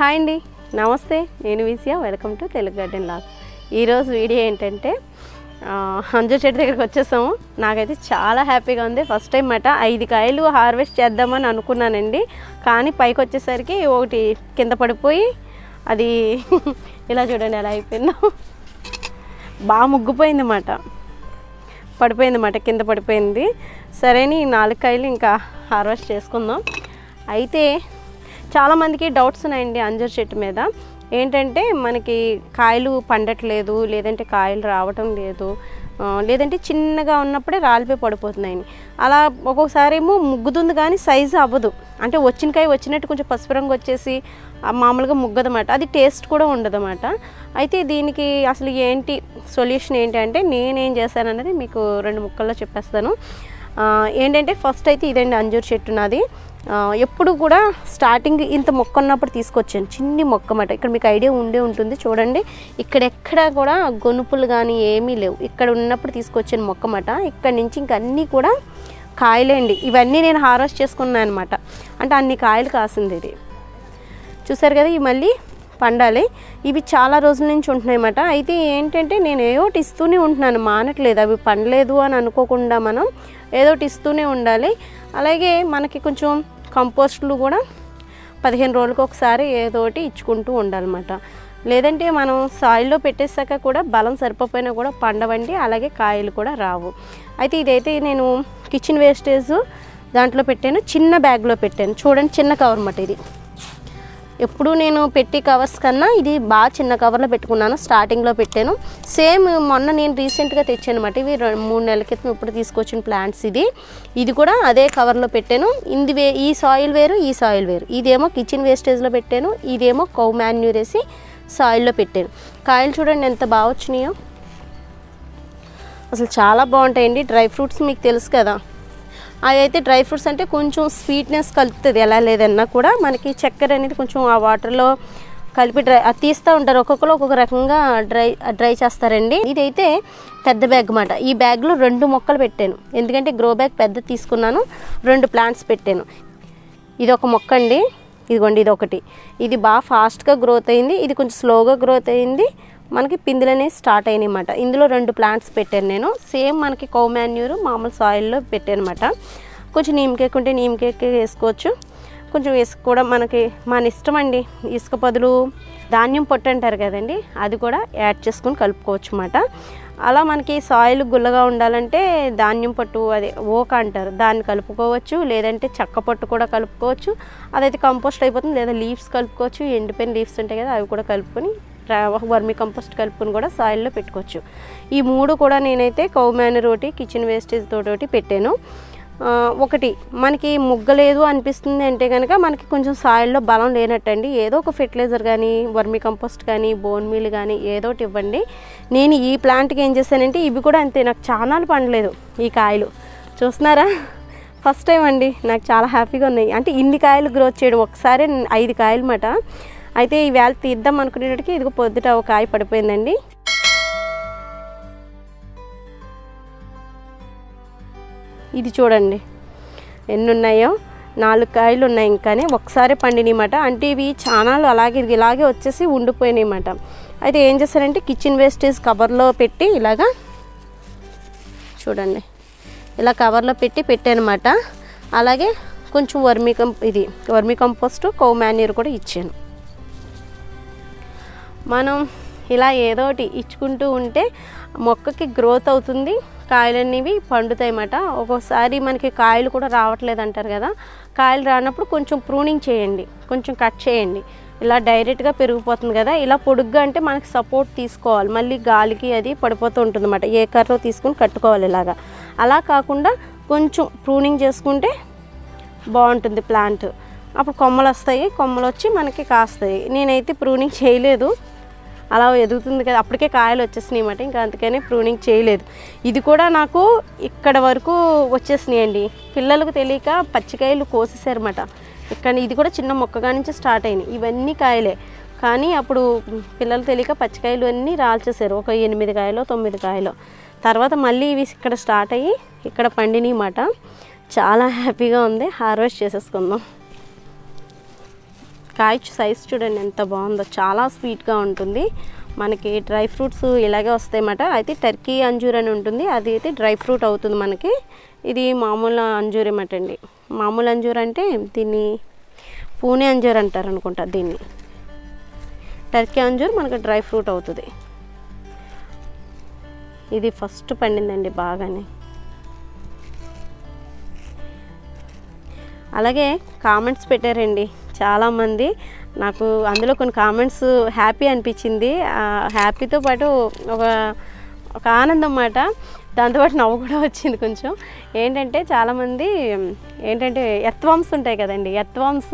hi అండి నమస్తే నేను విసియా welcome to Telugu garden log ఈరోజు వీడియో ఏంటంటే ఆ, అంజు చెట్టు దగ్గరికి వచ్చేసాము నాకైతే చాలా హ్యాపీగా ఉంది ఫస్ట్ టైం అట ఐదు కాయలు హార్వెస్ట్ చేద్దామని అనుకున్నానండి కానీ పైకి వచ్చేసరికి ఒకటి కింద పడిపోయి అది ఇలా చూడండి ఎలా అయిపోయిందో బాగా ముగ్గిపోయింది అన్నమాట పడిపోయింది అన్నమాట కింద పడిపోయింది సరేని ఈ నాలుగు కాయలు ఇంకా హార్వెస్ట్ చేసుకుందాం అయితే చాలామందికి డౌట్స్ ఉన్నాయండి అంజూర్ చెట్టు మీద ఏంటంటే మనకి కాయలు పండట్లేదు లేదంటే కాయలు రావటం లేదు ఆ, లేదంటే చిన్నగా ఉన్నప్పుడే రాలిపోయి పడిపోతున్నాయని అలా ఒక్కొక్కసారి ఏమో ముగ్గుతుంది కానీ సైజు అవ్వదు అంటే వచ్చిన కాయ వచ్చినట్టు కొంచెం పసుపు రంగు వచ్చేసి ఆ మామూలుగా ముగ్గదన్నమాట అది టేస్ట్ కూడా ఉండదన్నమాట అయితే దీనికి అసలు ఏంటి సొల్యూషన్ ఏంటి అంటే నేనేం చేశానన్నది మీకు రెండు ముక్కల్లో చెప్పేస్తాను ఆ, ఏంటంటే ఫస్ట్ అయితే ఇదండి అంజూర్ చెట్టు నాది ఆ, ఎప్పుడు కూడా స్టార్టింగ్ ఇంత మొక్క ఉన్నప్పుడు తీసుకొచ్చాను చిన్ని మొక్క అన్నమాట ఇక్కడ మీకు ఐడియా ఉండే ఉంటుంది చూడండి ఇక్కడెక్కడ కూడా గొనుపులు కానీ ఏమీ లేవు ఇక్కడ ఉన్నప్పుడు తీసుకొచ్చాను మొక్క అన్నమాట ఇక్కడ నుంచి ఇంక అన్నీ కూడా కాయలే అండి ఇవన్నీ నేను హార్వెస్ట్ చేసుకున్నాను అనమాట అంటే అన్ని కాయలు కాసింది ఇది చూసారు కదా ఇవి మళ్ళీ పండాలి ఇవి చాలా రోజుల నుంచి ఉంటున్నాయి అన్నమాట అయితే ఏంటంటే నేను ఏదో ఒకటి ఇస్తూనే ఉంటున్నాను మానట్లేదు అవి పండలేదు అని అనుకోకుండా మనం ఏదో ఒకటి ఇస్తూనే ఉండాలి అలాగే మనకి కొంచెం కంపోస్ట్లు కూడా పదిహేను రోజులకు ఒకసారి ఏదో ఒకటి ఇచ్చుకుంటూ ఉండాలన్నమాట లేదంటే మనం సాయిల్లో పెట్టేశాక కూడా బలం సరిపోయినా కూడా పండవండి అలాగే కాయలు కూడా రావు అయితే ఇదైతే నేను కిచెన్ వేస్టేజ్ దాంట్లో పెట్టాను చిన్న బ్యాగ్లో పెట్టాను చూడండి చిన్న కవర్ అన్నమాట ఇది ఎప్పుడు నేను పెట్టి కవర్స్ కన్నా ఇది బాగా చిన్న కవర్లో పెట్టుకున్నాను స్టార్టింగ్లో పెట్టాను సేమ్ మొన్న నేను రీసెంట్గా తెచ్చాను అనమాట ఇవి రె- మూడు నెలల క్రితం ఇప్పుడు తీసుకొచ్చిన ప్లాంట్స్ ఇది ఇది కూడా అదే కవర్లో పెట్టాను ఇది వే ఈ సాయిల్ వేరు ఈ సాయిల్ వేరు ఇదేమో కిచెన్ వేస్టేజ్లో పెట్టాను ఇదేమో కౌ మాన్యూర్ వేసి సాయిల్లో పెట్టాను కాయలు చూడండి ఎంత బాగా వచ్చినాయో అసలు చాలా బాగుంటాయండి డ్రై ఫ్రూట్స్ మీకు తెలుసు కదా అవి అయితే డ్రై ఫ్రూట్స్ అంటే కొంచెం స్వీట్నెస్ కలుపుతుంది ఎలా లేదన్నా కూడా మనకి చక్కెర అనేది కొంచెం ఆ వాటర్లో కలిపి డ్రై అది తీస్తూ ఉంటారు ఒక్కొక్కరు ఒక్కొక్క రకంగా డ్రై డ్రై చేస్తారండి ఇదైతే పెద్ద బ్యాగ్ అన్నమాట ఈ బ్యాగ్లో రెండు మొక్కలు పెట్టాను ఎందుకంటే గ్రో బ్యాగ్ పెద్ద తీసుకున్నాను రెండు ప్లాంట్స్ పెట్టాను ఇది ఒక మొక్క అండి ఇదిగోండి ఇది ఒకటి ఇది బాగా ఫాస్ట్గా గ్రోత్ అయింది ఇది కొంచెం స్లోగా గ్రోత్ అయింది మనకి పిందులు అనేవి స్టార్ట్ అయినాయి అన్నమాట ఇందులో రెండు ప్లాంట్స్ పెట్టాను నేను సేమ్ మనకి కౌ మాన్యూర్ మామూలు సాయిల్లో పెట్టాను అనమాట కొంచెం నీమ్ కేక్ ఉంటే నీమ్ కేక్ వేసుకోవచ్చు కొంచెం ఇసుక కూడా మనకి మన ఇష్టం అండి ఇసుక బదులు ధాన్యం పొట్టు అంటారు కదండి అది కూడా యాడ్ చేసుకొని కలుపుకోవచ్చు అన్నమాట అలా మనకి సాయిల్ గుల్లగా ఉండాలంటే ధాన్యం పట్టు అదే ఓక అంటారు దాన్ని కలుపుకోవచ్చు లేదంటే చెక్క పట్టు కూడా కలుపుకోవచ్చు అదైతే కంపోస్ట్ అయిపోతుంది లేదా లీవ్స్ కలుపుకోవచ్చు ఎండిపోయిన లీవ్స్ ఉంటాయి కదా అవి కూడా కలుపుకొని వర్మి కంపోస్ట్ కలుపుకొని కూడా సాయిల్లో పెట్టుకోవచ్చు ఈ మూడు కూడా నేనైతే కౌ మేనర్ ఒకటి కిచెన్ వేస్టేజ్ తోటి ఒకటి పెట్టాను ఆ, ఒకటి మనకి ముగ్గలేదు అనిపిస్తుంది అంటే కనుక మనకి కొంచెం సాయిల్లో బలం లేనట్టండి ఏదో ఒక ఫెర్టిలైజర్ కానీ వర్మి కంపోస్ట్ కానీ బోన్ మీల్ కానీ ఏదో ఒకటి ఇవ్వండి నేను ఈ ప్లాంట్కి ఏం చేశానంటే ఇవి కూడా అంతే నాకు చాలా పండలేదు ఈ కాయలు చూస్తున్నారా ఫస్ట్ టైం అండి నాకు చాలా హ్యాపీగా ఉన్నాయి అంటే ఇన్ని కాయలు గ్రోత్ చేయడం ఒకసారి ఐదు కాయలు మాట అయితే ఈ వేళ తీద్దాం అనుకునేటికి ఇదిగో పొద్దుట ఒక కాయ పడిపోయిందండి ఇది చూడండి ఎన్ని ఉన్నాయో నాలుగు కాయలు ఉన్నాయి ఇంకానే ఒకసారి పండినమాట అంటే ఇవి చానాలు అలాగే ఇది ఇలాగే వచ్చేసి ఉండిపోయినాయన్నమాట అయితే ఏం చేస్తారంటే కిచెన్ వేస్టేజ్ కవర్లో పెట్టి ఇలాగా చూడండి ఇలా కవర్లో పెట్టి పెట్టానమాట అలాగే కొంచెం వర్మీ కం ఇది వర్మీ కంపోస్ట్ కౌ మాన్యూర్ కూడా ఇచ్చాను మనం ఇలా ఏదో ఒకటి ఇచ్చుకుంటూ ఉంటే మొక్కకి గ్రోత్ అవుతుంది కాయలు అనేవి పండుతాయి అన్నమాట ఒక్కోసారి మనకి కాయలు కూడా రావట్లేదు అంటారు కదా కాయలు రానప్పుడు కొంచెం ప్రూనింగ్ చేయండి కొంచెం కట్ చేయండి ఇలా డైరెక్ట్గా పెరిగిపోతుంది కదా ఇలా పొడుగ్గా అంటే మనకి సపోర్ట్ తీసుకోవాలి మళ్ళీ గాలికి అది పడిపోతూ ఉంటుంది అన్నమాట ఏ కర్రలో తీసుకుని కట్టుకోవాలి ఇలాగా అలా కాకుండా కొంచెం ప్రూనింగ్ చేసుకుంటే బాగుంటుంది ప్లాంట్ అప్పుడు కొమ్మలు వస్తాయి కొమ్మలు వచ్చి మనకి కాస్తాయి నేనైతే ప్రూనింగ్ చేయలేదు అలా ఎదుగుతుంది కదా అప్పటికే కాయలు వచ్చేసినాయి అన్నమాట ఇంకా అందుకని ప్రూనింగ్ చేయలేదు ఇది కూడా నాకు ఇక్కడ వరకు వచ్చేసినాయి అండి పిల్లలకు తెలియక పచ్చికాయలు కోసేసారన్నమాట ఇక్కడ ఇది కూడా చిన్న మొక్కగా నుంచి స్టార్ట్ అయినాయి ఇవన్నీ కాయలే కానీ అప్పుడు పిల్లలు తెలియక పచ్చికాయలు అన్నీ రాల్చేసారు ఒక ఎనిమిది కాయలు తొమ్మిది కాయలు తర్వాత మళ్ళీ ఇవి ఇక్కడ స్టార్ట్ అయ్యి ఇక్కడ పండినాయి అన్నమాట చాలా హ్యాపీగా ఉంది హార్వెస్ట్ చేసేసుకుందాం కాయ సైజ్ చూడండి ఎంత బాగుందో చాలా స్వీట్గా ఉంటుంది మనకి డ్రై ఫ్రూట్స్ ఇలాగే వస్తాయన్నమాట అయితే టర్కీ అంజూర్ అని ఉంటుంది అది అయితే డ్రై ఫ్రూట్ అవుతుంది మనకి ఇది మామూలు అంజూర్ ఏమాట అండి మామూలు అంజూర్ అంటే దీన్ని పూణే అంజూర్ అంటారు అనుకుంటా దీన్ని టర్కీ అంజూర్ మనకు డ్రై ఫ్రూట్ అవుతుంది ఇది ఫస్ట్ పండిందండి బాగానే అలాగే కామెంట్స్ పెట్టారండి చాలామంది నాకు అందులో కొన్ని కామెంట్స్ హ్యాపీ అనిపించింది ఆ హ్యాపీతో పాటు ఒక ఒక ఆనందం మాట దాంతోపాటు నవ్వు కూడా వచ్చింది కొంచెం ఏంటంటే చాలామంది ఏంటంటే ఎత్వామ్స్ ఉంటాయి కదండి ఎత్వామ్స్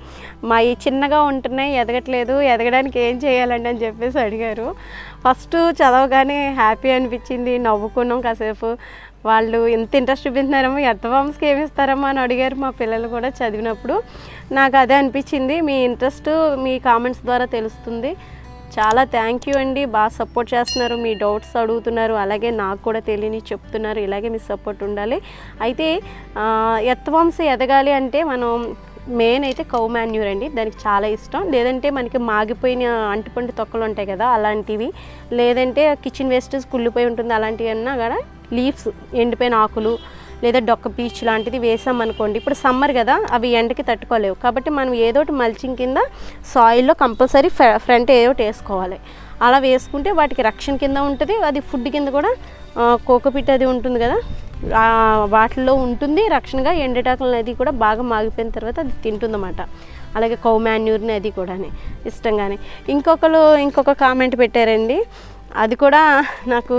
మా ఈ చిన్నగా ఉంటున్నాయి ఎదగట్లేదు ఎదగడానికి ఏం చేయాలండి అని చెప్పేసి అడిగారు ఫస్ట్ చదవగానే హ్యాపీ అనిపించింది నవ్వుకున్నాం కాసేపు వాళ్ళు ఎంత ఇంట్రెస్ట్ చూపిస్తున్నారేమో ఎత్తవామ్స్కి ఏమి ఇస్తారమ్మా అని అడిగారు మా పిల్లలు కూడా చదివినప్పుడు నాకు అదే అనిపించింది మీ ఇంట్రెస్ట్ మీ కామెంట్స్ ద్వారా తెలుస్తుంది చాలా థ్యాంక్ యూ అండి బాగా సపోర్ట్ చేస్తున్నారు మీ డౌట్స్ అడుగుతున్నారు అలాగే నాకు కూడా తెలియని చెప్తున్నారు ఇలాగే మీ సపోర్ట్ ఉండాలి అయితే ఆ, ఎత్తవంశ ఎదగాలి అంటే మనం మెయిన్ అయితే కౌ మాన్యూర్ అండి దానికి చాలా ఇష్టం లేదంటే మనకి మాగిపోయిన అంటుపండు తొక్కలు ఉంటాయి కదా అలాంటివి లేదంటే కిచెన్ వేస్టేజ్ కుళ్ళిపోయి ఉంటుంది అలాంటివి అన్నా కూడా లీవ్స్ ఎండిపోయిన ఆకులు లేదా డొక్క పీచ్ లాంటిది వేసాం అనుకోండి ఇప్పుడు సమ్మర్ కదా అవి ఎండకి తట్టుకోలేవు కాబట్టి మనం ఏదో ఒకటి మల్చింగ్ కింద సాయిల్లో కంపల్సరీ ఫ్రంట్ ఏదో ఒకటి వేసుకోవాలి అలా వేసుకుంటే వాటికి రక్షణ కింద ఉంటుంది అది ఫుడ్ కింద కూడా కోకోపిట్ అది ఉంటుంది కదా ఆ వాటిల్లో ఉంటుంది రక్షణగా ఎండటాకులు అది కూడా బాగా మాగిపోయిన తర్వాత అది తింటుందన్నమాట అలాగే కౌ మాన్యూర్ని అది కూడా ఇష్టంగానే ఇంకొకరు ఇంకొక కామెంట్ పెట్టారండి అది కూడా నాకు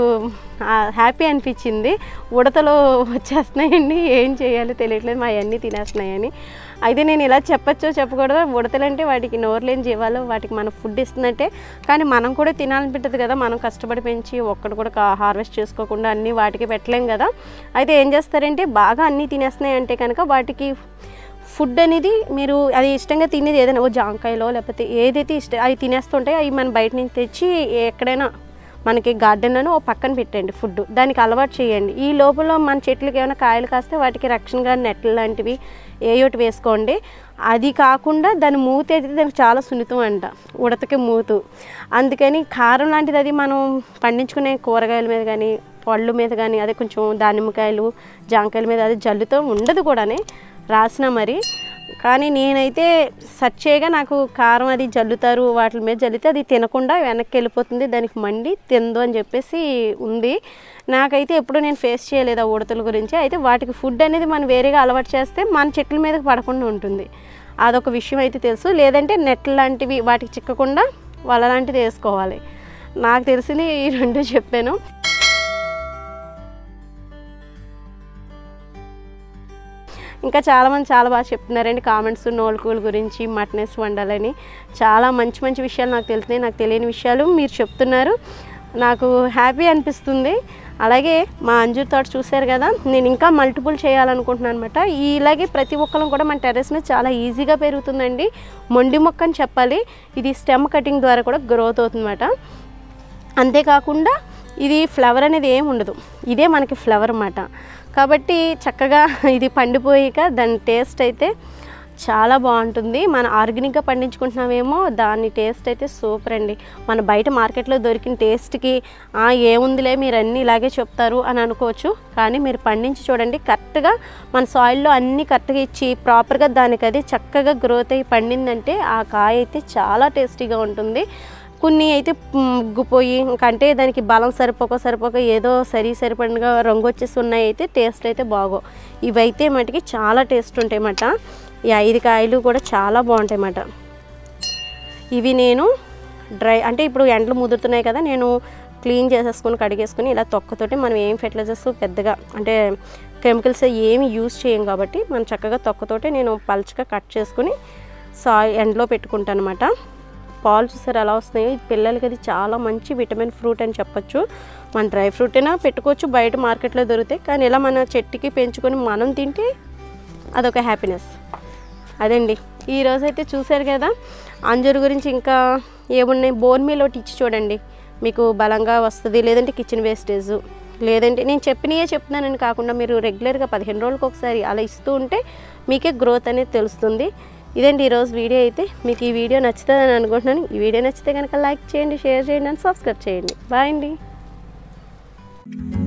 హ్యాపీ అనిపించింది ఉడతలు వచ్చేస్తున్నాయండి ఏం చేయాలో తెలియట్లేదు మా అన్నీ తినేస్తున్నాయని అయితే నేను ఇలా చెప్పచ్చో చెప్పకూడదు ఉడతలంటే వాటికి నోరులేని జీవాలు వాటికి మనం ఫుడ్ ఇస్తుందంటే కానీ మనం కూడా తినాలనిపించదు కదా మనం కష్టపడి పెంచి ఒక్కడు కూడా హార్వెస్ట్ చేసుకోకుండా అన్నీ వాటికి పెట్టలేం కదా అయితే ఏం చేస్తారంటే బాగా అన్నీ తినేస్తున్నాయి అంటే కనుక వాటికి ఫుడ్ అనేది మీరు అది ఇష్టంగా తినేది ఏదైనా ఓ జాంకాయలో లేకపోతే ఏదైతే ఇష్టం అవి తినేస్తుంటాయో అవి మనం బయట నుంచి తెచ్చి ఎక్కడైనా మనకి గార్డెన్లోనే ఓ పక్కన పెట్టండి ఫుడ్ దానికి అలవాటు చేయండి ఈ లోపల మన చెట్లకి ఏమైనా కాయలు కాస్తే వాటికి రక్షణగా నెట్లు లాంటివి ఏ ఒకటి వేసుకోండి అది కాకుండా దాని మూత అయితే దానికి చాలా సున్నితం అంట ఉడతకి మూతు అందుకని కారం లాంటిది అది మనం పండించుకునే కూరగాయల మీద కానీ పళ్ళు మీద కానీ అదే కొంచెం దానిమ్మకాయలు జాంకాయల మీద అది జల్లుతో ఉండదు కూడానే రాసిన మరి కానీ నేనైతే సెర్చ్ చేయగా నాకు కారం అది జల్లుతారు వాటి మీద జల్లితే అది తినకుండా వెనక్కి వెళ్ళిపోతుంది దానికి మండి తిందు అని చెప్పేసి ఉంది నాకైతే ఎప్పుడు నేను ఫేస్ చేయలేదు ఆ ఉడతల గురించి అయితే వాటికి ఫుడ్ అనేది మనం వేరేగా అలవాటు చేస్తే మన చెట్ల మీదకి పడకుండా ఉంటుంది అదొక విషయం అయితే తెలుసు లేదంటే నెట్ లాంటివి వాటికి చిక్కకుండా వల లాంటిది వేసుకోవాలి నాకు తెలిసింది ఈ రెండు చెప్పాను ఇంకా చాలామంది చాలా బాగా చెప్తున్నారండి కామెంట్స్ నోల్కూల్ గురించి మటనెస్ వండాలని చాలా మంచి మంచి విషయాలు నాకు తెలుస్తున్నాయి నాకు తెలియని విషయాలు మీరు చెప్తున్నారు నాకు హ్యాపీ అనిపిస్తుంది అలాగే మా అంజూర్ తోట చూశారు కదా నేను ఇంకా మల్టిపుల్ చేయాలనుకుంటున్నాను అనమాట ఇలాగే ప్రతి ఒక్కరం కూడా మన టెర్రస్ మీద చాలా ఈజీగా పెరుగుతుందండి మొండి మొక్క అని చెప్పాలి ఇది స్టెమ్ కటింగ్ ద్వారా కూడా గ్రోత్ అవుతుందన్నమాట అంతేకాకుండా ఇది ఫ్లవర్ అనేది ఏమి ఉండదు ఇదే మనకి ఫ్లవర్ అన్నమాట కాబట్టి చక్కగా ఇది పండిపోయాక దాని టేస్ట్ అయితే చాలా బాగుంటుంది మన ఆర్గానిక్గా పండించుకుంటున్నామేమో దాని టేస్ట్ అయితే సూపర్ అండి మన బయట మార్కెట్లో దొరికిన టేస్ట్కి "ఆ, ఏముందిలే మీరు అన్నీ ఇలాగే చెప్తారు అని అనుకోవచ్చు కానీ మీరు పండించి చూడండి కరెక్ట్గా మన సాయిల్లో అన్నీ కరెక్ట్గా ఇచ్చి ప్రాపర్గా దానికి అది చక్కగా గ్రోత్ అయ్యి పండిందంటే ఆ కాయ అయితే చాలా టేస్టీగా ఉంటుంది కొన్ని అయితే ముగ్గుపోయి ఇంకంటే దానికి బలం సరిపోక సరిపోక ఏదో సరి సరిపడినగా రంగు వచ్చేసి ఉన్నాయి అయితే టేస్ట్ అయితే బాగో ఇవైతే మటుకి చాలా టేస్ట్ ఉంటాయి అన్నమాట ఈ ఐదు కాయలు కూడా చాలా బాగుంటాయి అన్నమాట ఇవి నేను డ్రై అంటే ఇప్పుడు ఎండలు ముదురుతున్నాయి కదా నేను క్లీన్ చేసేసుకొని కడిగేసుకొని ఇలా తొక్కతోటి మనం ఏం ఫెర్టిలైజర్స్ పెద్దగా అంటే కెమికల్స్ ఏమి యూజ్ చేయం కాబట్టి మనం చక్కగా తొక్కతోటి నేను పల్చగా కట్ చేసుకుని సా ఎండలో పెట్టుకుంటాను అనమాట పాలు చూసారు ఎలా వస్తున్నాయి పిల్లలకి అది చాలా మంచి విటమిన్ ఫ్రూట్ అని చెప్పొచ్చు మన డ్రై ఫ్రూట్ అయినా పెట్టుకోవచ్చు బయట మార్కెట్లో దొరుకుతాయి కానీ ఇలా మన చెట్టుకి పెంచుకొని మనం తింటే అదొక హ్యాపీనెస్ అదండి ఈ రోజు అయితే చూశారు కదా అంజూరు గురించి ఇంకా ఏమున్నాయి బోన్ మీల్ ఒకటి ఇచ్చి చూడండి మీకు బలంగా వస్తుంది లేదంటే కిచెన్ వేస్టేజ్ లేదంటే నేను చెప్పినయే చెప్తున్నానని కాకుండా మీరు రెగ్యులర్గా పదిహేను రోజులకు ఒకసారి అలా ఇస్తూ ఉంటే మీకే గ్రోత్ అనేది తెలుస్తుంది ఇదండి ఈరోజు వీడియో అయితే మీకు ఈ వీడియో నచ్చుతుందని అనుకుంటున్నాను ఈ వీడియో నచ్చితే కనుక లైక్ చేయండి షేర్ చేయండి అండ్ సబ్స్క్రైబ్ చేయండి బాయ్ అండి